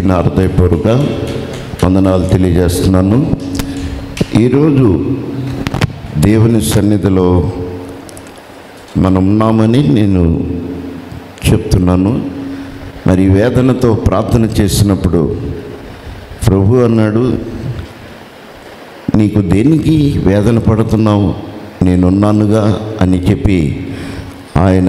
నా హృదయపూర్వక వందనాలు తెలియజేస్తున్నాను ఈరోజు దేవుని సన్నిధిలో మనం ఉన్నామని నేను చెప్తున్నాను మరి వేదనతో ప్రార్థన చేసినప్పుడు ప్రభు అన్నాడు నీకు దేనికి వేదన పడుతున్నావు నేనున్నానుగా అని చెప్పి ఆయన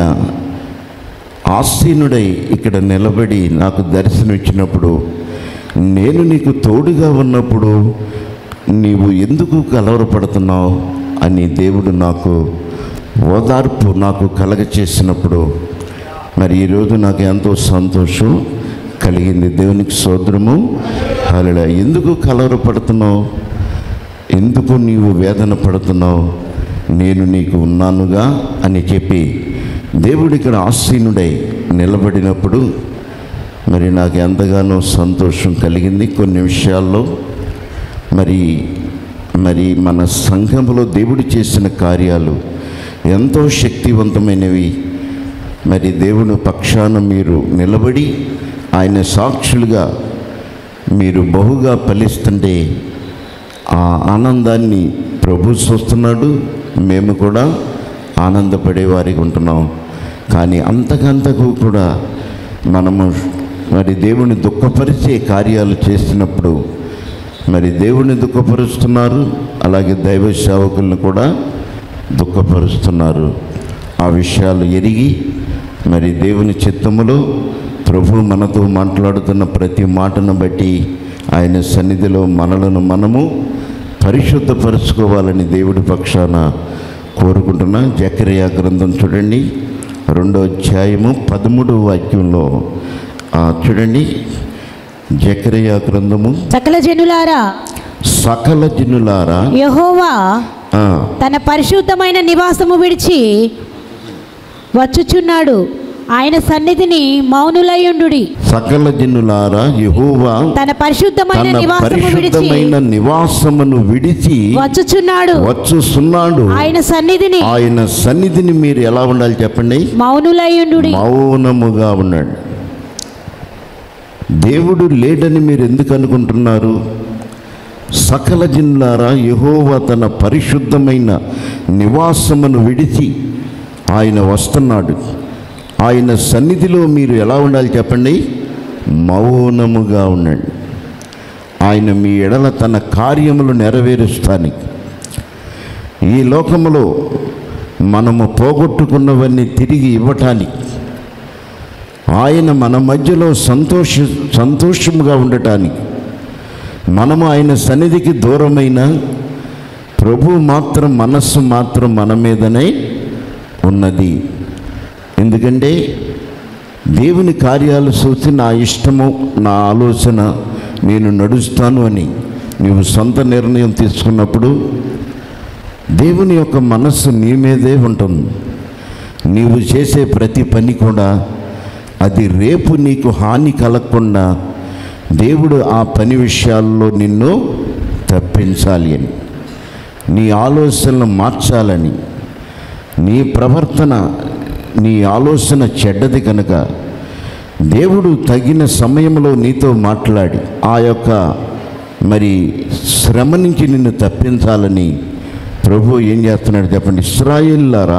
ఆసీనుడై ఇక్కడ నిలబడి నాకు దర్శనం ఇచ్చినప్పుడు నేను నీకు తోడుగా ఉన్నప్పుడు నీవు ఎందుకు కలవరపడుతున్నావు అని దేవుడు నాకు ఓదార్పు నాకు కలగచేసినప్పుడు మరి ఈరోజు నాకు ఎంతో సంతోషం కలిగింది దేవునికి సోదరము అలా ఎందుకు కలవరపడుతున్నావు ఎందుకు నీవు వేదన పడుతున్నావు నేను నీకు ఉన్నానుగా అని చెప్పి దేవుడు ఇక్కడ ఆసీనుడై నిలబడినప్పుడు మరి నాకు ఎంతగానో సంతోషం కలిగింది కొన్ని విషయాల్లో మరి మరి మన సంఘంలో దేవుడు చేసిన కార్యాలు ఎంతో శక్తివంతమైనవి మరి దేవుని పక్షాన మీరు నిలబడి ఆయన సాక్షులుగా మీరు బహుగా ఫలిస్తుంటే ఆ ఆనందాన్ని ప్రభు చూస్తున్నాడు మేము కూడా ఆనందపడే వారికి ఉంటున్నాం కానీ అంతకంతకు కూడా మనము మరి దేవుని దుఃఖపరిచే కార్యాలు చేసినప్పుడు మరి దేవుని దుఃఖపరుస్తున్నారు అలాగే దైవ సేవకులను కూడా దుఃఖపరుస్తున్నారు ఆ విషయాలు ఎరిగి మరి దేవుని చిత్తములో ప్రభు మనతో మాట్లాడుతున్న ప్రతి మాటను బట్టి ఆయన సన్నిధిలో మనలను మనము పరిశుద్ధపరుచుకోవాలని దేవుడి పక్షాన కోరుకుంటున్నా జకరియా గ్రంథం చూడండి రెండో అధ్యాయము పదమూడవ వాక్యంలో ఆ, చూడండి జకరియా గ్రంథము సకల జనులారా సకల జనులారా యహోవా ఆ, తన పరిశుద్ధమైన నివాసము విడిచి వచ్చుచున్నాడు ఆయన సన్నిధిని మౌనులయుండుడి సకల జనులారా యెహోవా తన పరిశుద్ధమైన తన నివాసము విడిచి పరిశుద్ధమైన నివాసమును విడిచి వచ్చుచున్నాడు వచ్చుస్తున్నాడు ఆయన సన్నిధిని ఆయన సన్నిధిని మీరు ఎలా ఉండాలి చెప్పండి మౌనులయుండుడి మౌనముగా ఉన్నాడు దేవుడు లేడని మీరు ఎందుకు అనుకుంటున్నారు సకల జిల్లారా యెహోవా తన పరిశుద్ధమైన నివాసమును విడిచి ఆయన వస్తున్నాడు ఆయన సన్నిధిలో మీరు ఎలా ఉండాలి చెప్పండి మౌనముగా ఉండండి ఆయన మీ ఎడల తన కార్యములు నెరవేరుస్తానికి ఈ లోకములో మనము పోగొట్టుకున్నవన్నీ తిరిగి ఇవ్వటానికి ఆయన మన మధ్యలో సంతోష సంతోషముగా ఉండటానికి మనము ఆయన సన్నిధికి దూరమైన ప్రభు మాత్రం మనస్సు మాత్రం మన మీదనే ఉన్నది ఎందుకంటే దేవుని కార్యాలు చూసి నా ఇష్టము నా ఆలోచన నేను నడుస్తాను అని నీవు సొంత నిర్ణయం తీసుకున్నప్పుడు దేవుని యొక్క మనస్సు నీ మీదే ఉంటుంది నీవు చేసే ప్రతి పని కూడా అది రేపు నీకు హాని కలగకుండా దేవుడు ఆ పని విషయాల్లో నిన్ను తప్పించాలి అని నీ ఆలోచనలు మార్చాలని నీ ప్రవర్తన నీ ఆలోచన చెడ్డది కనుక దేవుడు తగిన సమయంలో నీతో మాట్లాడి ఆ యొక్క మరి శ్రమ నుంచి నిన్ను తప్పించాలని ప్రభు ఏం చేస్తున్నాడు చెప్పండి ఇస్రాయిల్లారా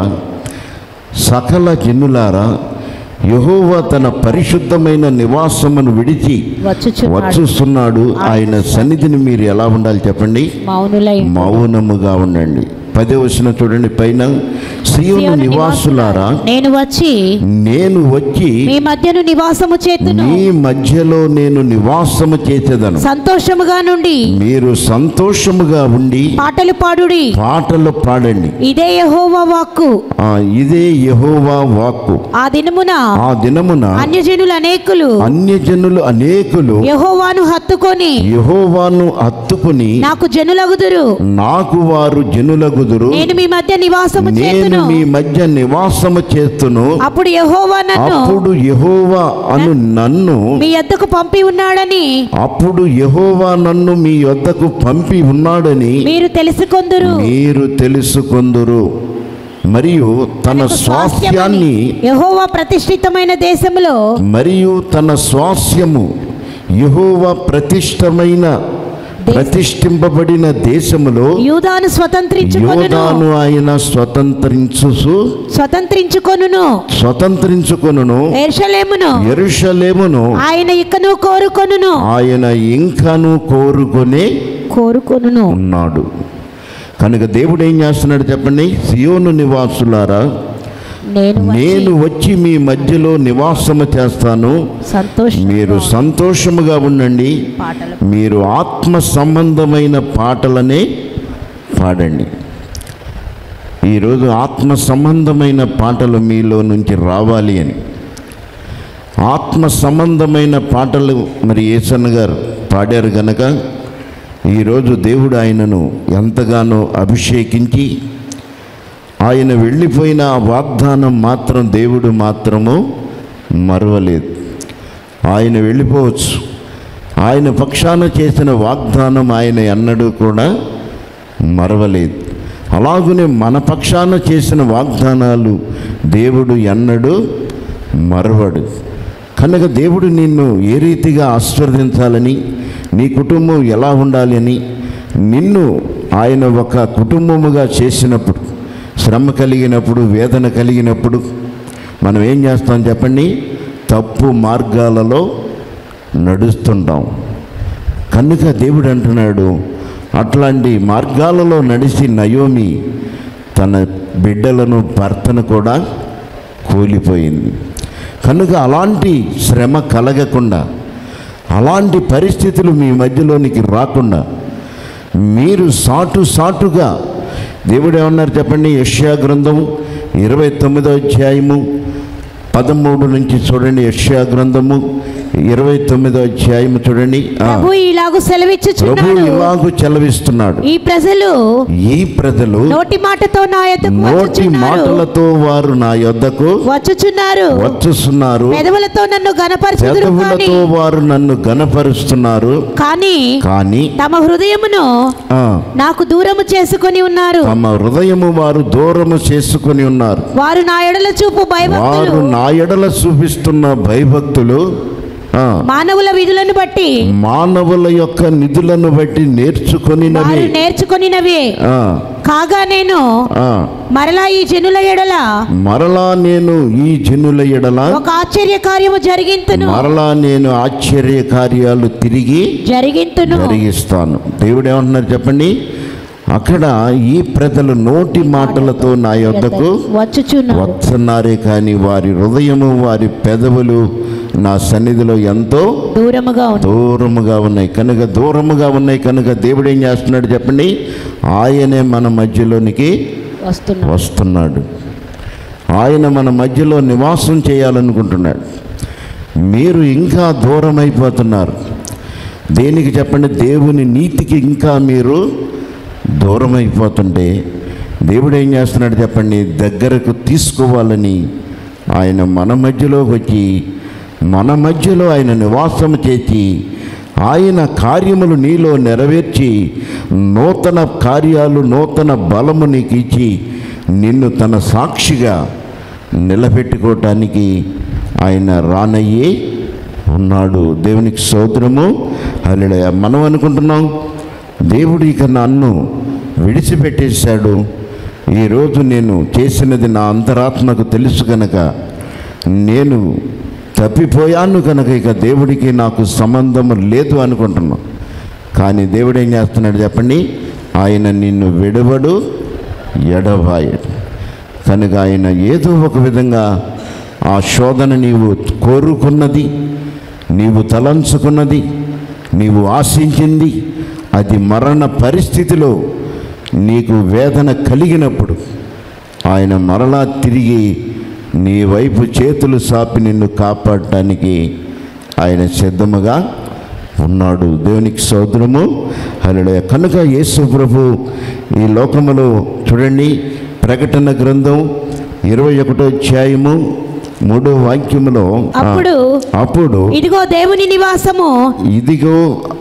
సకల జనులారా యెహోవా తన పరిశుద్ధమైన నివాసమును విడిచి వచ్చుచున్నాడు వచ్చుస్తున్నాడు ఆయన సన్నిధిని మీరు ఎలా ఉండాలి చెప్పండి మౌనులై మౌనముగా ఉండండి పదే వచ్చిన చూడండి పైన సియోను సియోను నివాసులారా నేను వచ్చి నేను వచ్చి మీ మధ్యను నివాసము చేతును మీ మధ్యలో నేను నివాసము చేసేదను సంతోషముగా నుండి మీరు సంతోషముగా ఉండి పాటలు పాడుడి పాటలు పాడండి ఇదే యెహోవా వాక్కు ఆ ఇదే యెహోవా వాక్కు ఆ దినమున ఆ దినమున అన్యజనులు అనేకులు అన్యజనులు అనేకులు యెహోవాను హత్తుకొని యెహోవాను హత్తుకుని నాకు జనులగుదురు నాకు వారు జనులగుదురు నేను మీ మధ్య నివాసము నేను చేతును మీ మధ్య నివాసము చేస్తును అప్పుడు యెహోవా నన్ను అప్పుడు యెహోవా అను నన్ను మీ యొద్దకు పంపి ఉన్నాడని అప్పుడు యెహోవా నన్ను మీ వద్దకు పంపి ఉన్నాడని మీరు తెలుసుకొందురు మీరు తెలుసుకొందురు మరియు తన స్వాస్థ్యాన్ని యెహోవా ప్రతిష్ఠితమైన దేశములో మరియు తన స్వాస్యము యెహోవా ప్రతిష్టమైన ప్రతిష్ఠింపబడిన దేశములో యూదాను స్వతంత్రించుకొనును యోధాను ఆయన స్వతంత్రించు స్వతంత్రించుకొనును స్వతంత్రించుకొనును ఎర్షలేమును ఎరుషలేమును ఆయన ఇకను కోరుకొనును ఆయన ఇంకను కోరుకొనే కోరుకొనును ఉన్నాడు కనుక దేవుడు ఏం చేస్తున్నాడు చెప్పండి సియోను నివాసులారా నేను నేను వచ్చి మీ మధ్యలో నివాసము చేస్తాను సంతోషం మీరు సంతోషముగా ఉండండి పాటలు మీరు ఆత్మ సంబంధమైన పాటలనే పాడండి ఈరోజు ఆత్మ సంబంధమైన పాటలు మీలో నుంచి రావాలి అని ఆత్మ సంబంధమైన పాటలు మరి ఏసన్న గారు పాడారు గనక ఈరోజు దేవుడు ఆయనను ఎంతగానో అభిషేకించి ఆయన వెళ్ళిపోయిన ఆ వాగ్దానం మాత్రం దేవుడు మాత్రము మరవలేదు ఆయన వెళ్ళిపోవచ్చు ఆయన పక్షాన చేసిన వాగ్దానం ఆయన ఎన్నడూ కూడా మరవలేదు అలాగునే మన పక్షాన చేసిన వాగ్దానాలు దేవుడు ఎన్నడూ మరవడు కనుక దేవుడు నిన్ను ఏ రీతిగా ఆశీర్వదించాలని నీ కుటుంబం ఎలా ఉండాలి అని నిన్ను ఆయన ఒక కుటుంబముగా చేసినప్పుడు శ్రమ కలిగినప్పుడు వేదన కలిగినప్పుడు మనం ఏం చేస్తాం చెప్పండి తప్పు మార్గాలలో నడుస్తుంటాం కనుక దేవుడు అంటున్నాడు అట్లాంటి మార్గాలలో నడిచి నయోమి తన బిడ్డలను భర్తను కూడా కూలిపోయింది కనుక అలాంటి శ్రమ కలగకుండా అలాంటి పరిస్థితులు మీ మధ్యలోనికి రాకుండా మీరు సాటు సాటుగా దేవుడు ఏమన్నారు చెప్పండి యష్యా గ్రంథము ఇరవై తొమ్మిదో అధ్యాయము పదమూడు నుంచి చూడండి యష్యా గ్రంథము ఇరవై తొమ్మిదో అధ్యాయము చూడండి ఆ, ప్రభు ఇలాగు ప్రభు సెలవిచ్చుచున్నాడు ఇలాగు చెలవిస్తున్నాడు ఈ ప్రజలు ఈ ప్రజలు నోటి మాటతో నా యొద్దకు నోటి వచ్చుచున్నారు మాటలతో వారు నా యొద్దకు వచ్చుచున్నారు వచ్చుస్తున్నారు పెదవులతో నన్ను గనపరచుదురు కానీ పెదవులతో వారు నన్ను గనపరుస్తున్నారు కానీ కానీ తమ హృదయమును ఆ, నాకు దూరము చేసుకొని ఉన్నారు తమ హృదయము వారు దూరము చేసుకొని ఉన్నారు వారు నా ఎడల చూపు భయభక్తులు వారు నా ఎడల చూపిస్తున్న భయభక్తులు ఆ, మానవుల విధులను బట్టి మానవుల యొక్క నిధులను బట్టి నేర్చుకొనినవి వారు నేర్చుకొనినవే ఆ, కాగా నేను ఆ, మరలా ఈ జనుల ఎడల మరలా నేను ఈ జనుల ఎడల ఒక ఆశ్చర్య కార్యము జరిగింతును మరలా నేను ఆశ్చర్య కార్యాలు తిరిగి జరిగింతును జరిగిస్తాను దేవుడు ఏమంటున్నారు చెప్పండి అక్కడ ఈ ప్రజలు నోటి మాటలతో నా యొద్దకు వచ్చుచున్నారు వస్తున్నారే కానీ వారి హృదయము వారి పెదవులు నా సన్నిధిలో ఎంతో దూరముగా ఉంది దూరముగా ఉన్నాయి కనుక దూరముగా ఉన్నాయి కనుక దేవుడు ఏం చేస్తున్నాడు చెప్పండి ఆయనే మన మధ్యలోనికి వస్తున్నారు వస్తున్నాడు ఆయన మన మధ్యలో నివాసం చేయాలనుకుంటున్నాడు మీరు ఇంకా దూరం అయిపోతున్నారు దేనికి చెప్పండి దేవుని నీతికి ఇంకా మీరు దూరం అయిపోతుంటే దేవుడు ఏం చేస్తున్నాడు చెప్పండి దగ్గరకు తీసుకోవాలని ఆయన మన మధ్యలోకి వచ్చి మన మధ్యలో ఆయన నివాసం చేసి ఆయన కార్యములు నీలో నెరవేర్చి నూతన కార్యాలు నూతన బలము నీకు ఇచ్చి నిన్ను తన సాక్షిగా నిలబెట్టుకోవటానికి ఆయన రానయ్యి ఉన్నాడు దేవునికి సోదరము అల్లెడ మనం అనుకుంటున్నాం దేవుడు ఇక నన్ను విడిచిపెట్టేశాడు ఈరోజు నేను చేసినది నా అంతరాత్మకు తెలుసు కనుక నేను తప్పిపోయాను కనుక ఇక దేవుడికి నాకు సంబంధం లేదు అనుకుంటున్నాం కానీ దేవుడు ఏం చేస్తున్నాడు చెప్పండి ఆయన నిన్ను విడవడు ఎడబాయడు కనుక ఆయన ఏదో ఒక విధంగా ఆ శోధన నీవు కోరుకున్నది నీవు తలంచుకున్నది నీవు ఆశించింది అది మరణ పరిస్థితిలో నీకు వేదన కలిగినప్పుడు ఆయన మరలా తిరిగి నీ వైపు చేతులు సాపి నిన్ను కాపాడటానికి ఆయన సిద్ధముగా ఉన్నాడు దేవునికి సోదరము హలో కనుక యేసు ప్రభు ఈ లోకములో చూడండి ప్రకటన గ్రంథం ఇరవై ఒకటో అధ్యాయము మూడో వాక్యములో ఆ, అప్పుడు అప్పుడు ఇదిగో దేవుని నివాసము ఇదిగో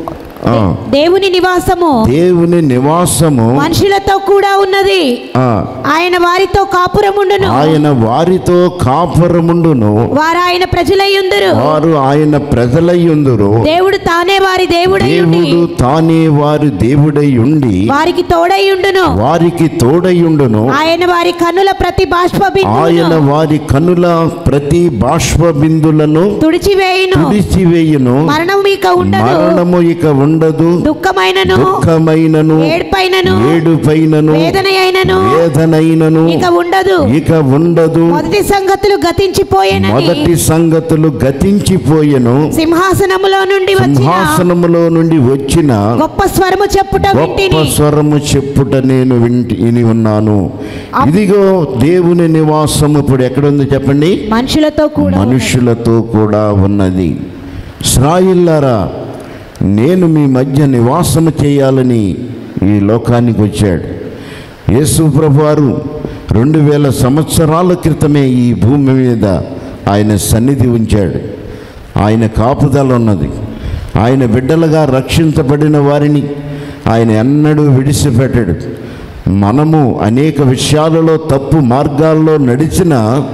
ఆ, దేవుని నివాసము దేవుని నివాసము మనుషులతో కూడా ఉన్నది ఆ, ఆయన వారితో కాపురముండును ఆయన వారితో కాపురముండును వారు ఆయన ప్రజలయ్యుందురు వారు ఆయన ప్రజలయ్యుందురు దేవుడు తానే వారి దేవుడయ్యుండి దేవుడు తానే వారి దేవుడై ఉండి వారికి తోడయ్యుండును వారికి తోడయుండును ఆయన వారి కన్నుల ప్రతి బాష్ప ఆయన వారి కనుల ప్రతి బాష్ప బిందులను తుడిచివేయును తుడిచివేయును మరణం ఇక ఉండదు మరణము ఇక ఉండదు దుఃఖమైనను దుఃఖమైనను ఏడ్పైనను ఏడుపైనను వేదన అయినను వేదనైనను ఇక ఉండదు ఇక ఉండదు మొదటి సంగతులు గతించిపోయేనని మొదటి సంగతులు గతించిపోయెను సింహాసనములో నుండి వచ్చిన సింహాసనములో నుండి వచ్చిన గొప్ప స్వరము చెప్పుట గొప్ప వింటిని స్వరము చెప్పుట నేను వింటి విని ఉన్నాను ఇదిగో దేవుని నివాసము ఇప్పుడు ఎక్కడుంది చెప్పండి మనుషులతో కూడా మనుషులతో కూడా ఉన్నది ఇస్రాయిల్లారా నేను మీ మధ్య నివాసము చేయాలని ఈ లోకానికి వచ్చాడు యేసు ప్రభువారు రెండు వేల సంవత్సరాల క్రితమే ఈ భూమి మీద ఆయన సన్నిధి ఉంచాడు ఆయన కాపుదల ఉన్నది ఆయన బిడ్డలుగా రక్షించబడిన వారిని ఆయన ఎన్నడూ విడిచిపెట్టాడు మనము అనేక విషయాలలో తప్పు మార్గాల్లో నడిచిన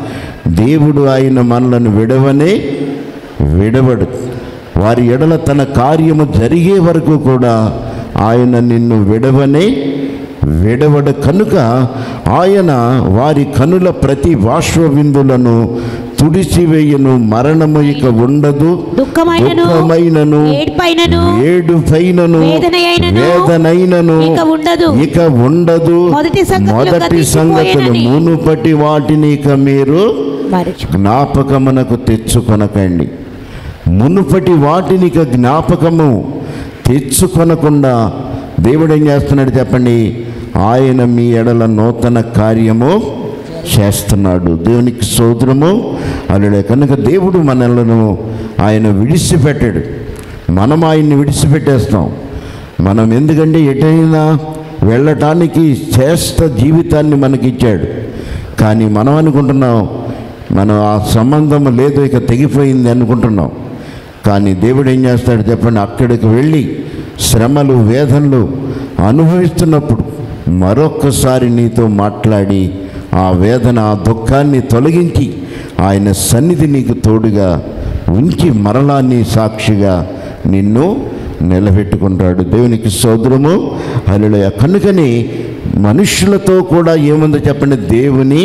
దేవుడు ఆయన మనలను విడవనే విడవడు వారి ఎడల తన కార్యము జరిగే వరకు కూడా ఆయన నిన్ను విడవనే విడవడు కనుక ఆయన వారి కనుల ప్రతి బాష్ప బిందులను తుడిచివేయను మరణము ఇక ఉండదు దుఃఖమైనను దుఃఖమైనను ఏడ్పైనను ఏడు పైనను వేదనయైనను వేదనైనను ఇక ఉండదు. ఇక ఉండదు మొదటి సంగతులు మొదటి సంగతులు గతించిపోయేనని. మునుపటి వాటిని ఇక మీరు మరచు జ్ఞాపకమునకు తెచ్చుకొనకండి మునుపటి వాటిని ఇక జ్ఞాపకము తెచ్చుకొనకుండా దేవుడు ఏం చేస్తున్నాడు చెప్పండి ఆయన మీ ఎడల నూతన కార్యము చేస్తున్నాడు దేవునికి సోదరము అల్లుడే కనుక దేవుడు మనలను ఆయన విడిచిపెట్టాడు మనం ఆయన్ని విడిచిపెట్టేస్తాం మనం ఎందుకంటే ఎటైనా వెళ్ళటానికి శ్రేష్ట జీవితాన్ని మనకిచ్చాడు కానీ మనం అనుకుంటున్నాం మనం ఆ సంబంధం లేదు ఇక తెగిపోయింది అనుకుంటున్నాం కానీ దేవుడు ఏం చేస్తాడు చెప్పండి అక్కడికి వెళ్ళి శ్రమలు వేదనలు అనుభవిస్తున్నప్పుడు మరొక్కసారి నీతో మాట్లాడి ఆ వేదన ఆ దుఃఖాన్ని తొలగించి ఆయన సన్నిధి నీకు తోడుగా ఉంచి మరలా నీ సాక్షిగా నిన్ను నిలబెట్టుకుంటాడు దేవునికి సోదరము హల్లెలూయా కనుకని మనుషులతో కూడా ఏముందో చెప్పండి దేవుని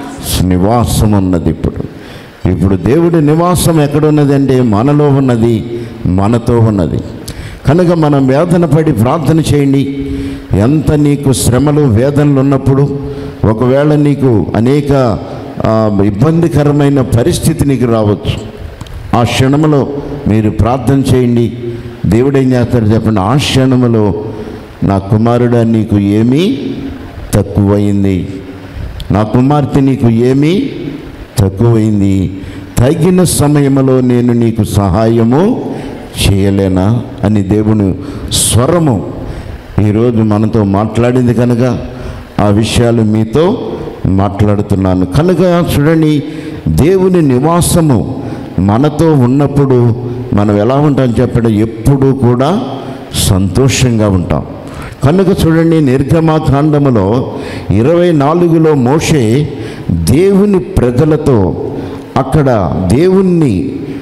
నివాసం ఉన్నది ఇప్పుడు ఇప్పుడు దేవుడి నివాసం ఎక్కడున్నది అంటే మనలో ఉన్నది మనతో ఉన్నది కనుక మనం వేదన పడి ప్రార్థన చేయండి ఎంత నీకు శ్రమలు వేదనలు ఉన్నప్పుడు ఒకవేళ నీకు అనేక ఆ, ఇబ్బందికరమైన పరిస్థితి నీకు రావచ్చు ఆ క్షణంలో మీరు ప్రార్థన చేయండి దేవుడు ఏం చేస్తాడు చెప్పండి ఆ క్షణంలో నా కుమారుడా నీకు ఏమీ తక్కువైంది నా కుమార్తె నీకు ఏమీ తక్కువైంది తగిన సమయంలో నేను నీకు సహాయము చేయలేనా అని దేవుని స్వరము ఈరోజు మనతో మాట్లాడింది కనుక ఆ విషయాలు మీతో మాట్లాడుతున్నాను కనుక చూడండి దేవుని నివాసము మనతో ఉన్నప్పుడు మనం ఎలా ఉంటాం చెప్పండి ఎప్పుడూ కూడా సంతోషంగా ఉంటాం కనుక చూడండి నిర్గమాకాండములో ఇరవై నాలుగులో మోషే దేవుని ప్రజలతో అక్కడ దేవుణ్ణి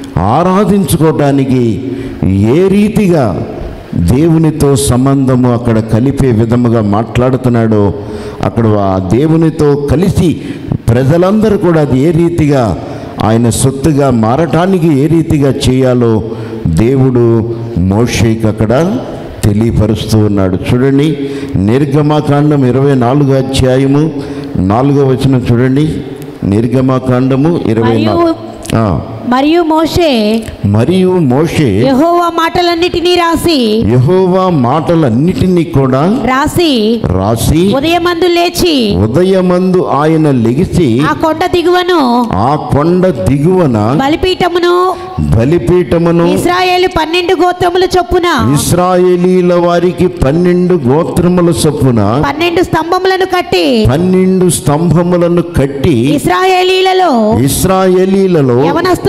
ఆరాధించుకోవటానికి ఏ రీతిగా దేవునితో సంబంధము అక్కడ కలిపే విధముగా మాట్లాడుతున్నాడో అక్కడ ఆ దేవునితో కలిసి ప్రజలందరూ కూడా అది ఏ రీతిగా ఆయన సొత్తుగా మారటానికి ఏ రీతిగా చేయాలో దేవుడు మోషేకి అక్కడ తెలియపరుస్తూ ఉన్నాడు చూడండి నిర్గమాకాండం ఇరవై నాలుగో అధ్యాయము నాలుగో వచనం చూడండి నిర్గమాకాండము ఇరవై నాలుగు ఆ. మరియు మోషే మరియు మోషే యెహోవా మాటలన్నిటినీ రాసి యెహోవా మాటలన్నిటినీ కూడా రాసి రాసి ఉదయమందు లేచి ఉదయమందు ఆయన లెగిసి ఆ కొండ దిగువను ఆ కొండ దిగువన బలిపీఠమును బలిపీఠమును ఇస్రాయేలు పన్నెండు గోత్రముల చొప్పున ఇస్రాయేలీల వారికి పన్నెండు గోత్రముల చొప్పున పన్నెండు స్తంభములను కట్టి పన్నెండు స్తంభములను కట్టి ఇస్రాయేలీలలో ఇస్రాయేలీలలో యవనస్తులు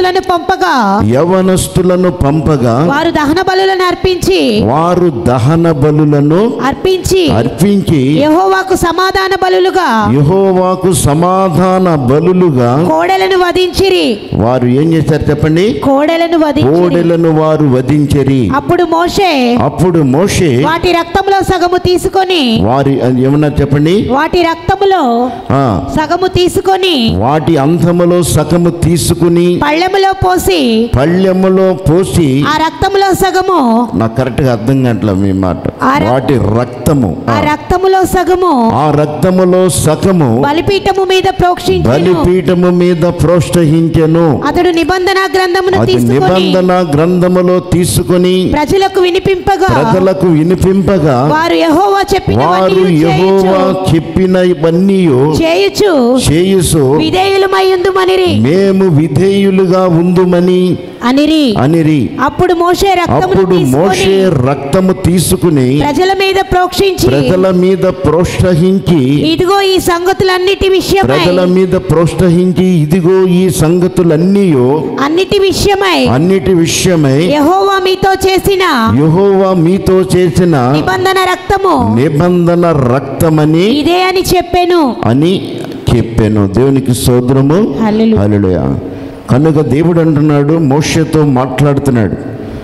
యవనస్తులను పంపగా యవనస్తులను పంపగా వారు దహన బలులను అర్పించి వారు దహన బలులను అర్పించి అర్పించి యెహోవాకు సమాధాన బలులుగా యహోవాకు సమాధాన బలులుగా కోడెలను వధించిరి వారు ఏం చేశారు చెప్పండి కోడెలను వధించిరి కోడెలను వారు వధించరి అప్పుడు మోషే అప్పుడు మోషే వాటి రక్తంలో సగము తీసుకొని వారి ఏమన్నా చెప్పండి వాటి రక్తములో ఆ సగము తీసుకొని వాటి అంతములో సగము తీసుకుని పళ్ళెములో పోసి పళ్ళెములో పోసి ఆ రక్తములో సగము నాకు కరెక్ట్గా అర్థం కావట్లే మీ మాట ఆ ర- వాటి రక్తము ఆ రక్తములో సగము ఆ రక్తములో సగము బలిపీఠము మీద ప్రోక్షించెను బలిపీఠము మీద ప్రోత్సహించెను అతడు నిబంధన గ్రంథమును అది తీసుకొని నిబంధన గ్రంథములో తీసుకొని ప్రజలకు వినిపింపగా ప్రజలకు వినిపింపగా వారు యెహోవా చెప్పిన వారు యెహోవా చెప్పిన ఇవన్నీ చేయుచు చేయుసు విధేయులమై ఉందుమనిరి మేము విధేయులుగా ఉందుమని అనిరి అనిరి అప్పుడు మోషే రక్తమును అప్పుడు మోషే తీసుకొని రక్తము తీసుకుని ప్రజల మీద ప్రోక్షించి ప్రజల మీద ప్రోత్సహించి ఇదిగో ఈ సంగతులన్నిటి విషయమై ప్రజల మీద ప్రోత్సహించి ఇదిగో ఈ సంగతులన్నీ అన్నిటి విషయమై అన్నిటి విషయమై యెహోవా మీతో చేసిన యెహోవా మీతో చేసిన నిబంధన రక్తము నిబంధన రక్తమని ఇదే అని చెప్పాను అని చెప్పాను దేవునికి సోదరము హల్లెలూయా. హల్లెలూయా కనుక దేవుడు అంటున్నాడు మోషేతో మాట్లాడుతున్నాడు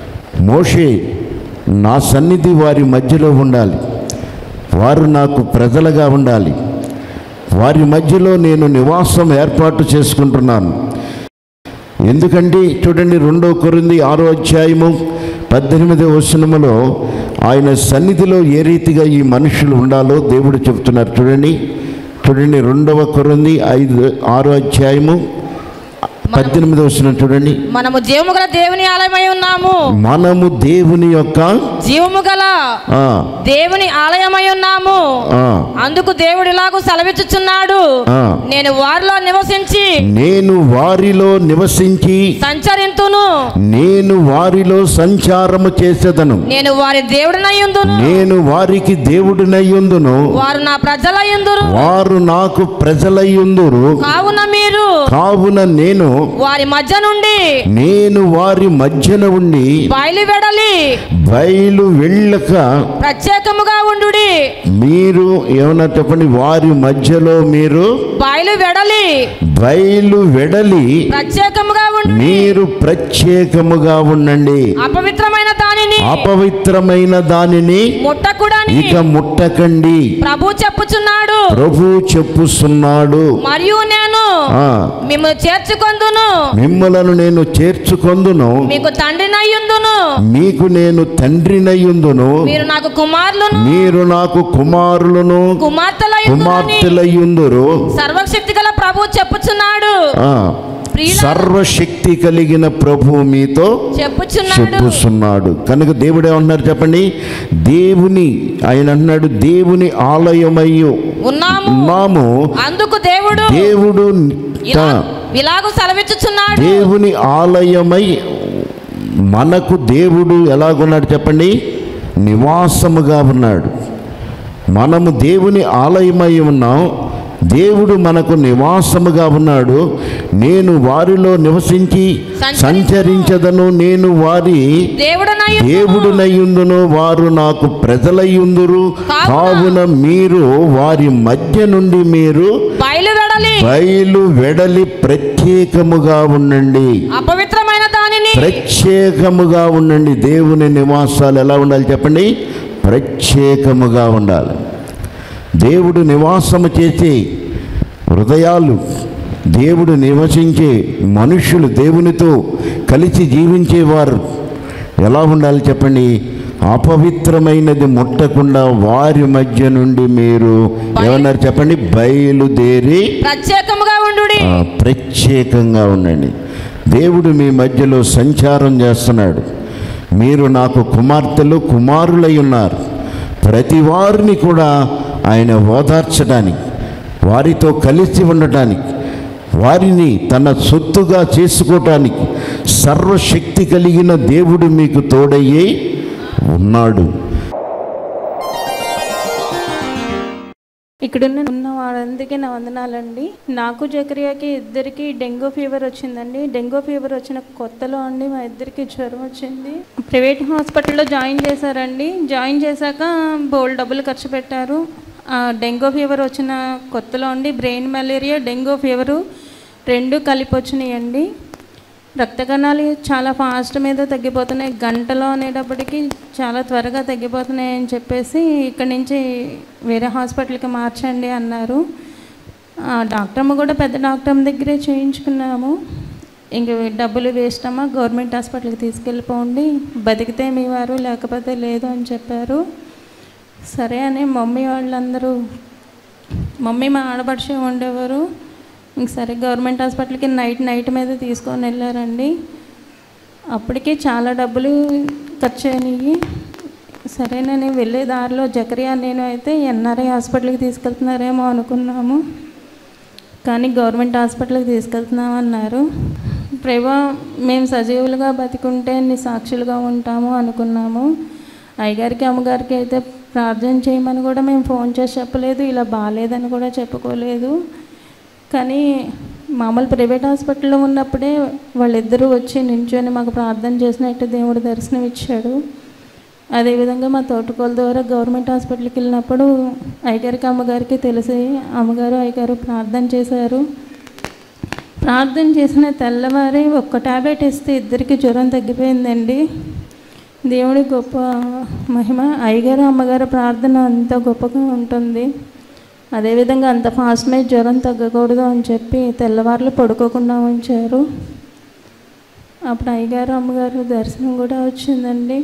మోషే నా సన్నిధి వారి మధ్యలో ఉండాలి వారు నాకు ప్రజలుగా ఉండాలి వారి మధ్యలో నేను నివాసం ఏర్పాటు చేసుకుంటున్నాను ఎందుకంటే చూడండి రెండో కొరింది ఆరో అధ్యాయము పద్దెనిమిదవ వచనములో ఆయన సన్నిధిలో ఏ రీతిగా ఈ మనుషులు ఉండాలో దేవుడు చెప్తున్నారు చూడండి చూడండి రెండవ కొరింది ఐదు ఆరో అధ్యాయము పద్దెనిమిదవ వచనం చూడండి మనము జీవము గల దేవుని ఆలయమై ఉన్నాము మనము దేవుని యొక్క జీవము గల ఆ, దేవుని ఆలయమై ఉన్నాము ఆ, అందుకు దేవుడు ఇలాగూ సెలవిచ్చుచున్నాడు ఆ. నేను వారిలో నివసించి నేను వారిలో నివసించి సంచరింతును నేను వారిలో సంచారము చేసేదను నేను వారి దేవుడినయ్యుందును నేను వారికి దేవుడినయ్యుందును వారు నా ప్రజలయ్యుందురు వారు నాకు ప్రజలయ్యుందురు కావున మీరు కావున నేను వారి మధ్య నుండి నేను వారి మధ్యన ఉండి బయలు వెడలి బయలు వెళ్ళక ప్రత్యేకముగా ఉండుడి మీరు ఏమన్నా చెప్పండి వారి మధ్యలో మీరు బయలు వెడలి బయలు వెడలి ప్రత్యేకముగా ఉండు మీరు ప్రత్యేకముగా ఉండండి అపవిత్రమైన దానిని అపవిత్రమైన దానిని ముట్టకుడని ఇక ముట్టకండి ప్రభు చెప్పుచున్నాడు ప్రభు చెప్పుస్తున్నాడు మరియు నేను ఆ, మిమ్మల్ని చేర్చుకొందును మిమ్మలను నేను చేర్చుకొందును మీకు తండ్రినయ్యుందును మీకు నేను తండ్రినయ్యుందును మీరు నాకు కుమారులను మీరు నాకు కుమారులను కుమార్తెలయ్యుందునని కుమార్తెలయ్యుందురు సర్వశక్తి గల ప్రభు చెప్పుచున్నాడు ఆ, ప్రియుల సర్వశక్తి కలిగిన ప్రభు మీతో చెప్పుచున్నాడు చెప్పుస్తున్నాడు కనుక దేవుడు ఏమన్నారు చెప్పండి దేవుని ఆయన అన్నాడు దేవుని ఆలయమయ్యు ఉన్నాము ఉన్నాము అందుకు దేవుడు దేవుడు ఇలా తా- ఇలాగూ సెలవిచ్చుచున్నాడు దేవుని ఆలయమై మనకు దేవుడు ఎలాగున్నాడు చెప్పండి నివాసముగా ఉన్నాడు మనము దేవుని ఆలయమై ఉన్నాం దేవుడు మనకు నివాసముగా ఉన్నాడు నేను వారిలో నివసించి సంచరించదను నేను వారి దేవుడనయ్యు దేవుడునయ్యుందును వారు నాకు ప్రజలయ్యుందురు కావున మీరు వారి మధ్య నుండి మీరు బయలు వెడలి బయలు వెడలి ప్రత్యేకముగా ఉండండి అపవిత్రమైన దానిని ప్రత్యేకముగా ఉండండి దేవుని నివాసాలు ఎలా ఉండాలి చెప్పండి ప్రత్యేకముగా ఉండాలి దేవుడు నివాసము చేసే హృదయాలు దేవుడు నివసించే మనుష్యులు దేవునితో కలిసి జీవించేవారు ఎలా ఉండాలి చెప్పండి అపవిత్రమైనది ముట్టకుండా వారి మధ్య నుండి మీరు ఏమన్నారు చెప్పండి బయలుదేరి ప్రత్యేకముగా ఉండు ఆ, ప్రత్యేకంగా ఉండండి దేవుడు మీ మధ్యలో సంచారం చేస్తున్నాడు మీరు నాకు కుమార్తెలు కుమారులై ఉన్నారు ప్రతి వారిని కూడా ఆయన ఓదార్చడానికి వారితో కలిసి ఉండటానికి వారిని తన సొత్తుగా చేసుకోవటానికి సర్వశక్తి కలిగిన దేవుడు మీకు తోడయ్యే ఉన్నాడు ఇక్కడున్న ఉన్న వాళ్ళందరికీ నా వందనాలండి నాకు జకరియాకి ఇద్దరికి డెంగ్యూ ఫీవర్ వచ్చిందండి డెంగ్యూ ఫీవర్ వచ్చిన కొత్తలో అండి మా ఇద్దరికి జ్వరం వచ్చింది ప్రైవేట్ హాస్పిటల్లో జాయిన్ చేశారండి జాయిన్ చేశాక బోల్ డబ్బులు ఖర్చు పెట్టారు ఆ డెంగ్యూ ఫీవర్ వచ్చిన కొత్తలో అండి బ్రెయిన్ మలేరియా డెంగ్యూ ఫీవరు రెండు కలిపి వచ్చినాయండి రక్త కణాలు చాలా ఫాస్ట్ మీద తగ్గిపోతున్నాయి గంటలో అనేటప్పటికి చాలా త్వరగా తగ్గిపోతున్నాయి అని చెప్పేసి ఇక్కడి నుంచి వేరే హాస్పిటల్కి మార్చండి అన్నారు ఆ డాక్టర్ అమ్మ కూడా పెద్ద డాక్టర్ అమ్మ దగ్గరే చేయించుకున్నాము ఇంక డబ్బులు వేస్ట్ అమ్మా గవర్నమెంట్ హాస్పిటల్కి తీసుకెళ్ళిపోండి బతికితే మీ వారు లేకపోతే లేదు అని చెప్పారు సరే అని మమ్మీ వాళ్ళందరూ మమ్మీ మా ఆడపడిచే ఉండేవారు ఇంక సరే గవర్నమెంట్ హాస్పిటల్కి నైట్ నైట్ మీద తీసుకొని వెళ్ళారండి అప్పటికే చాలా డబ్బులు ఖర్చు అయినాయి సరే నేను వెళ్ళే దారిలో జకరియా నేను అయితే ఎన్ఆర్ఐ హాస్పిటల్కి తీసుకెళ్తున్నారేమో అనుకున్నాము కానీ గవర్నమెంట్ హాస్పిటల్కి తీసుకెళ్తున్నామన్నారు ప్రభా మేము సజీవులుగా బతికుంటే నీ సాక్షులుగా ఉంటాము అనుకున్నాము అయ్యగారికి అమ్మగారికి అయితే ప్రార్థన చేయమని కూడా మేము ఫోన్ చేసి చెప్పలేదు ఇలా బాగాలేదని కూడా చెప్పుకోలేదు కానీ మామూలు ప్రైవేట్ హాస్పిటల్లో ఉన్నప్పుడే వాళ్ళిద్దరూ వచ్చి నించొని మాకు ప్రార్థన చేసినట్టు దేవుడు దర్శనం ఇచ్చాడు అదేవిధంగా మా తోటకోల ద్వారా గవర్నమెంట్ హాస్పిటల్కి వెళ్ళినప్పుడు అయ్యగారికి అమ్మగారికి తెలిసి అమ్మగారు అయ్యగారు ప్రార్థన చేశారు ప్రార్థన చేసిన తెల్లవారి ఒక్క టాబ్లెట్ ఇస్తే ఇద్దరికి జ్వరం తగ్గిపోయిందండి దేవుడి గొప్ప మహిమ అయ్యగారు అమ్మగారు ప్రార్థన అంత గొప్పగా ఉంటుంది అదేవిధంగా అంత ఫాస్ట్ మీద జ్వరం తగ్గకూడదు అని చెప్పి తెల్లవారులు పడుకోకుండా ఉంచారు అప్పుడు అయ్యగారు అమ్మగారు దర్శనం కూడా వచ్చిందండి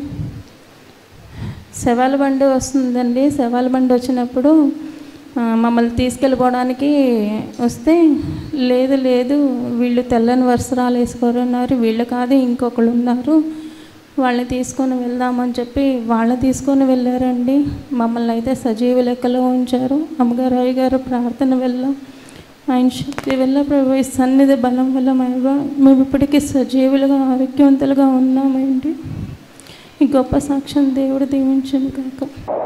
శవాల బండి వస్తుందండి శవాల బండి వచ్చినప్పుడు ఆ, మమ్మల్ని తీసుకెళ్ళిపోవడానికి వస్తే లేదు లేదు వీళ్ళు తెల్లని వస్త్రాలు వేసుకోరున్నారు వీళ్ళు కాదు ఇంకొకళ్ళు ఉన్నారు వాళ్ళని తీసుకొని వెళ్దామని చెప్పి వాళ్ళని తీసుకొని వెళ్ళారండి మమ్మల్ని అయితే సజీవ లెక్కలో ఉంచారు అమ్మగారు అయ్యగారు ప్రార్థన వెళ్ళాం ఆయన శక్తి వల్ల ప్రభు ఈ సన్నిధి బలం వల్ల మేము మేము ఇప్పటికీ సజీవులుగా ఆరోగ్యవంతులుగా ఉన్నామండి ఈ గొప్ప సాక్ష్యం దేవుడు దీవించను కాక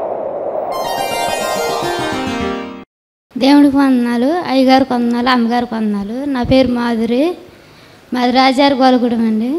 దేవుడికి వందనాలు అయ్యగారికి వందనాలు అమ్మగారికి వందనాలు నా పేరు మాధురి మాది రాజారి గోలగూడెం అండి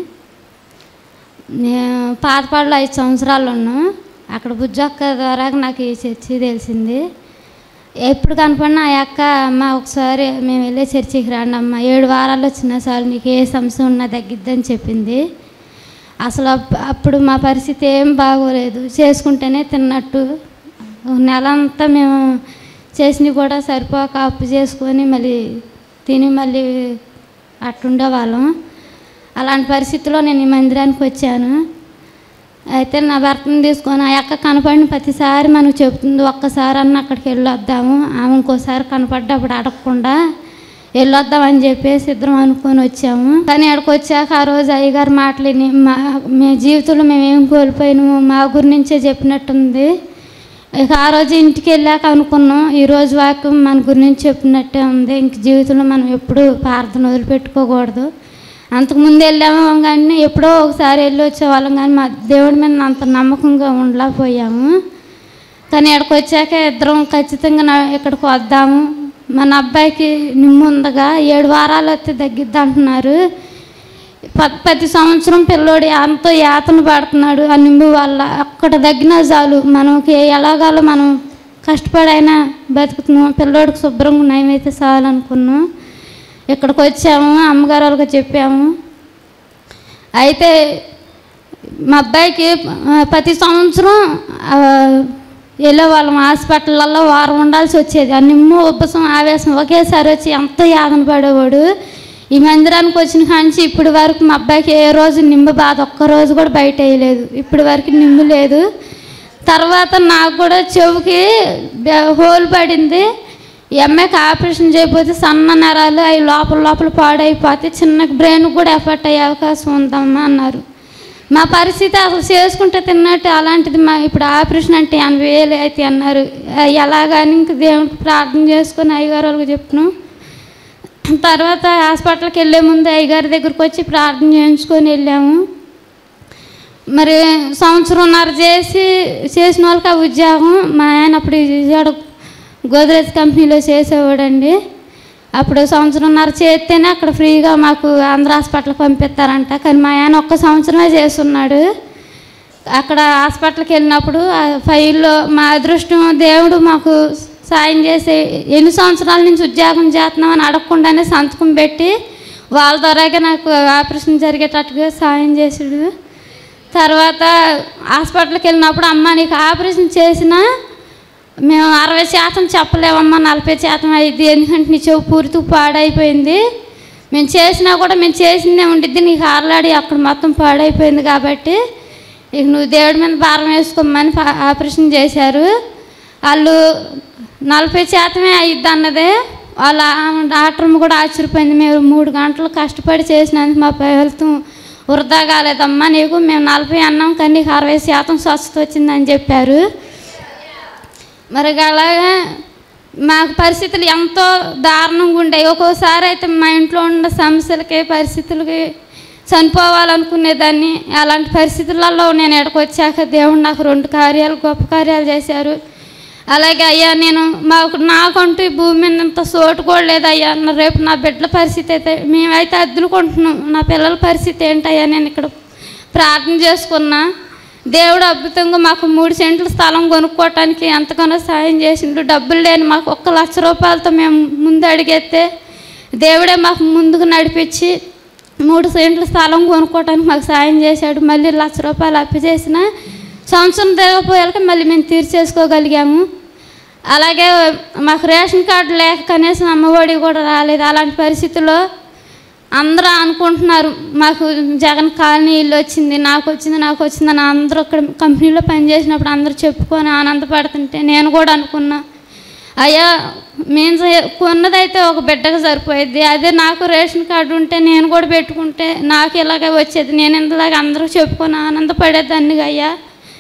నేను పాతపాడులో ఐదు సంవత్సరాలు ఉన్నాం అక్కడ బుజ్జక్క ద్వారా నాకు ఈ చర్చి తెలిసింది ఎప్పుడు కనపడినా ఆ అక్క అమ్మ ఒకసారి మేము వెళ్ళే చర్చికి రండి అమ్మ ఏడు వారాలు వచ్చినా చాలు నీకు ఏ సమస్య ఉన్నా తగ్గిద్దని చెప్పింది అసలు అప్- అప్పుడు మా పరిస్థితి ఏం బాగోలేదు చేసుకుంటేనే తిన్నట్టు నెల అంతా మేము చేసినవి కూడా సరిపోక అప్పు చేసుకొని మళ్ళీ తిని మళ్ళీ అట్టుండే వాళ్ళం అలాంటి పరిస్థితిలో నేను ఈ మందిరానికి వచ్చాను అయితే నా భర్తను తీసుకొని ఆ అక్క కనపడిన ప్రతిసారి మనకు చెప్తుంది ఒక్కసారి అన్న అక్కడికి వెళ్ళొద్దాము ఆమె ఇంకోసారి కనపడ్డప్పుడు అడగకుండా వెళ్ళొద్దామని చెప్పేసి ఇద్దరం అనుకొని వచ్చాము కానీ అక్కడికి వచ్చాక ఆ రోజు అయ్యగారు మాటలని మా మీ జీవితంలో మేము ఏం కోల్పోయినాము మా గురించే చెప్పినట్టుంది ఇక ఆ రోజు ఇంటికి వెళ్ళాక అనుకున్నాం ఈ రోజు వాక్యం మన గురించి చెప్పినట్టే ఉంది ఇంక జీవితంలో మనం ఎప్పుడు ప్రార్థన వదిలిపెట్టుకోకూడదు అంతకుముందు వెళ్ళాము కానీ ఎప్పుడో ఒకసారి వెళ్ళి వచ్చేవాళ్ళం కానీ మా దేవుడి మీద అంత నమ్మకంగా ఉండలేకపోయాము కానీ ఇక్కడికి వచ్చాక ఇద్దరం ఖచ్చితంగా నా ఇక్కడికి వద్దాము మన అబ్బాయికి నిమ్ముందగా ఏడు వారాలు వస్తే తగ్గిద్ది అంటున్నారు ప- ప్రతి సంవత్సరం పిల్లోడు ఎంతో యాతన పడుతున్నాడు ఆ నింబు వల్ల అక్కడ తగ్గినా చాలు మనకి ఎలాగాలో మనం కష్టపడైనా బతుకుతున్నాం పిల్లోడికి శుభ్రంగా నయమైతే చాలు అనుకున్నాం ఇక్కడికి వచ్చాము అమ్మగారు వాళ్ళకి చెప్పాము అయితే మా అబ్బాయికి ఆ, ప్రతి సంవత్సరం ఆ, వెళ్ళేవాళ్ళం హాస్పిటల్లో వారం ఉండాల్సి వచ్చేది ఆ నిమ్ము ఉబ్బసం ఆవేశం ఒకేసారి వచ్చి ఎంత యాదన పడేవాడు ఈ మందిరానికి వచ్చిన కాంచి ఇప్పటి వరకు మా అబ్బాయికి ఏ రోజు నిమ్ము బాధ ఒక్క రోజు కూడా బయట వేయలేదు ఇప్పటి వరకు నిమ్ము లేదు తర్వాత నాకు కూడా చెవుకి బె- హోల్ పడింది ఈ అమ్మాయికి ఆపరేషన్ చేయకపోతే సన్న నరాలు అవి లోపల లోపల పాడైపోతే చిన్న బ్రెయిన్ కూడా ఎఫెక్ట్ అయ్యే అవకాశం ఉందమ్మా అన్నారు మా పరిస్థితి అసలు చేసుకుంటే తిన్నట్టు అలాంటిది మా ఇప్పుడు ఆపరేషన్ అంటే ఎనభై వేలు అయితే అన్నారు ఆ, ఎలాగని ఇంక దేవునికి ప్రార్థన చేసుకొని అయ్యగారు వాళ్ళకి చెప్తున్నాం తర్వాత హాస్పిటల్కి వెళ్ళే ముందు అయ్యగారి దగ్గరికి వచ్చి ప్రార్థన చేయించుకొని వెళ్ళాము మరి సంవత్సరంన్నర చేసి చేసిన వాళ్ళకి ఆ ఉద్యోగం మా ఆయన అప్పుడు విజయవాడ గోద్రేజ్ కంపెనీలో చేసేవాడండి అప్పుడు సంవత్సరంన్నర చేస్తేనే అక్కడ ఫ్రీగా మాకు ఆంధ్ర హాస్పిటల్కి పంపిస్తారంట కానీ మా ఆయన ఒక్క సంవత్సరమే చేస్తున్నాడు అక్కడ హాస్పిటల్కి వెళ్ళినప్పుడు ఆ ఫైల్లో మా అదృష్టం దేవుడు మాకు సాయం చేసి ఎన్ని సంవత్సరాల నుంచి ఉద్యోగం చేస్తున్నామని అడగకుండానే సంతకం పెట్టి వాళ్ళ ద్వారాగా నాకు ఆపరేషన్ జరిగేటట్టుగా సాయం చేసాడు తర్వాత హాస్పిటల్కి వెళ్ళినప్పుడు అమ్మ నీకు ఆపరేషన్ చేసినా మేము అరవై శాతం చెప్పలేమమ్మా నలభై శాతం అయింది ఎందుకంటే నీ చెవు పూర్తిగా పాడైపోయింది మేము చేసినా కూడా మేము చేసిందే ఉండిద్ది నీకు ఆరలాడి అక్కడ మొత్తం పాడైపోయింది కాబట్టి ఇక నువ్వు దేవుడి మీద భారం వేసుకోమని పా- ఆపరేషన్ చేశారు వాళ్ళు నలభై శాతమే అయ్యిద్ది అన్నదే వాళ్ళ డాక్టర్ కూడా ఆశ్చర్యపోయింది మేము మూడు గంటలు కష్టపడి చేసినందుకు మా ఫలితం వృధా కాలేదమ్మా నీకు మేము నలభై అన్నాం కానీ నీకు అరవై శాతం స్వస్థత వచ్చిందని చెప్పారు మరి అలాగే మాకు పరిస్థితులు ఎంతో దారుణంగా ఉండేవి ఒక్కోసారి అయితే మా ఇంట్లో ఉన్న సమస్యలకి పరిస్థితులకి చనిపోవాలనుకునేదాన్ని అలాంటి పరిస్థితులలో నేను ఎక్కడికి వచ్చాక దేవుడు నాకు రెండు కార్యాలు గొప్ప కార్యాలు చేశారు అలాగే అయ్యా నేను మాకు నాకంటూ ఈ భూమి మీద ఇంత సోటు కూడా లేదయ్యా నా రేపు నా బిడ్డల పరిస్థితి అయితే మేమైతే అద్దులుకుంటున్నాం నా పిల్లల పరిస్థితి ఏంటయ్యా నేను ఇక్కడ ప్రార్థన చేసుకున్నా దేవుడు అద్భుతంగా మాకు మూడు సెంట్ల స్థలం కొనుక్కోవటానికి ఎంతగానో సాయం చేసిండు డబ్బులు లేని మాకు ఒక్క లక్ష రూపాయలతో మేము ముందు అడిగేస్తే దేవుడే మాకు ముందుకు నడిపించి మూడు సెంట్ల స్థలం కొనుక్కోవటానికి మాకు సాయం చేశాడు మళ్ళీ లక్ష రూపాయలు అప్పు చేసిన సంవత్సరం దిగపోయాక మళ్ళీ మేము తీర్చేసుకోగలిగాము అలాగే మాకు రేషన్ కార్డు లేక కనీసం అమ్మఒడి కూడా రాలేదు అలాంటి పరిస్థితుల్లో అందరూ అనుకుంటున్నారు మాకు జగన్ కాలనీ ఇల్లు వచ్చింది నాకు వచ్చింది నాకు వచ్చింది అని అందరూ ఇక్కడ కంపెనీలో పనిచేసినప్పుడు అందరూ చెప్పుకొని ఆనందపడుతుంటే నేను కూడా అనుకున్నా అయ్యా మేము చే- కొన్నదైతే ఒక బిడ్డకు సరిపోయేది అదే నాకు రేషన్ కార్డు ఉంటే నేను కూడా పెట్టుకుంటే నాకు ఇలాగే వచ్చేది నేను ఇంతలాగా అందరూ చెప్పుకొని ఆనందపడేదాన్ని అయ్యా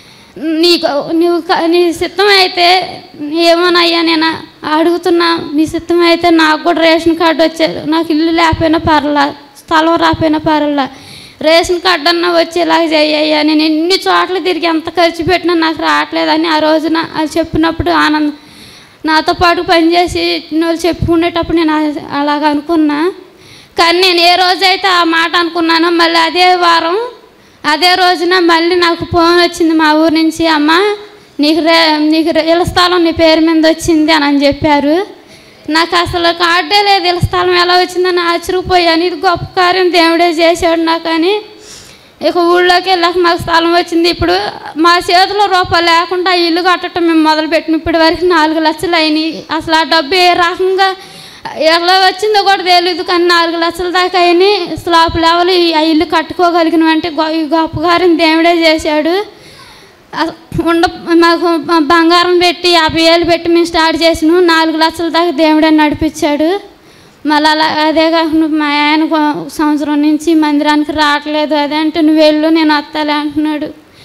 నీకు నువ్వు క- నీ సిద్ధం అయితే ఏమోనయ్యా నేను అడుగుతున్నా నీ సిద్ధం అయితే నాకు కూడా రేషన్ కార్డు వచ్చేది నాకు ఇల్లు లేకపోయినా పర్లా స్థలం రాకపోయినా పర్లా రేషన్ కార్డు అన్నా వచ్చేలాగా చెయ్యయ్యా నేను ఎన్ని చోట్ల తిరిగి ఎంత ఖర్చు పెట్టినా నాకు రావట్లేదని ఆ రోజున అది చెప్పినప్పుడు ఆనందం నాతో పాటు పనిచేసి వాళ్ళు చెప్పుకునేటప్పుడు నేను అ- అలాగ అనుకున్నా కానీ నేను ఏ రోజైతే ఆ మాట అనుకున్నానో మళ్ళీ అదే వారం అదే రోజున మళ్ళీ నాకు ఫోన్ వచ్చింది మా ఊరు నుంచి అమ్మ నీకు రే నీకు రే- ఇళ్ళ స్థలం నీ పేరు మీద వచ్చింది అని అని చెప్పారు నాకు అసలు కార్డే లేదు ఇళ్ళ స్థలం ఎలా వచ్చిందని ఆశ్చర్యపోయాను ఇది గొప్ప కార్యం దేవుడే చేశాడు నాకు అని ఇక ఊళ్ళోకి వెళ్ళాక మాకు స్థలం వచ్చింది ఇప్పుడు మా చేతిలో రూపాయలు లేకుండా ఆ ఇల్లు కట్టడం మేము మొదలుపెట్టిన ఇప్పటి వరకు నాలుగు లక్షలు అయినాయి అసలు ఆ డబ్బు ఏ రకంగా ఎలా వచ్చిందో కూడా తెలియదు కానీ నాలుగు లక్షల దాకా అయినాయి స్లాబ్ లెవెల్ ఈ- ఆ ఇల్లు కట్టుకోగలిగిన అంటే ఈ గొప్ప కార్యం దేవుడే చేశాడు అస- ఉండ మాకు బ- బంగారం పెట్టి యాభై వేలు పెట్టి మేము స్టార్ట్ చేసినాం నాలుగు లక్షల దాకా దేవుడే నడిపించాడు మళ్ళీ అలా అదే కాకుండా మా ఆయన కొ- సంవత్సరం నుంచి మందిరానికి రావట్లేదు అదే అంటే నువ్వు వెళ్ళు నేను వస్తాలే అంటున్నాడు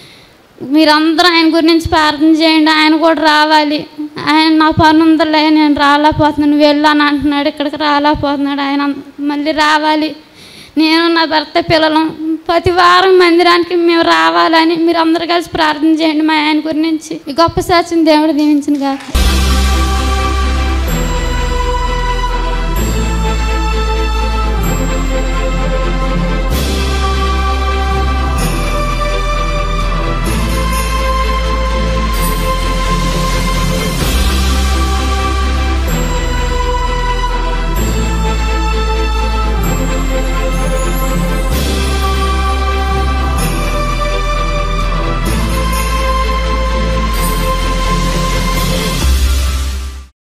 మీరందరూ ఆయన గురించి ప్రార్థన చేయండి ఆయన కూడా రావాలి ఆయన నా పని ఉందిలే నేను రాలేకపోతున్నాను నువ్వు వెళ్ళు అని అంటున్నాడు ఇక్కడికి రాలేకపోతున్నాడు ఆయన మళ్ళీ రావాలి నేను నా భర్త పిల్లలు ప్రతి వారం మందిరానికి మేము రావాలని మీరు అందరు కలిసి ప్రార్థన చేయండి మా ఆయన గురించి ఈ గొప్ప సాక్ష్యం దేవుడు దీవించిన కాక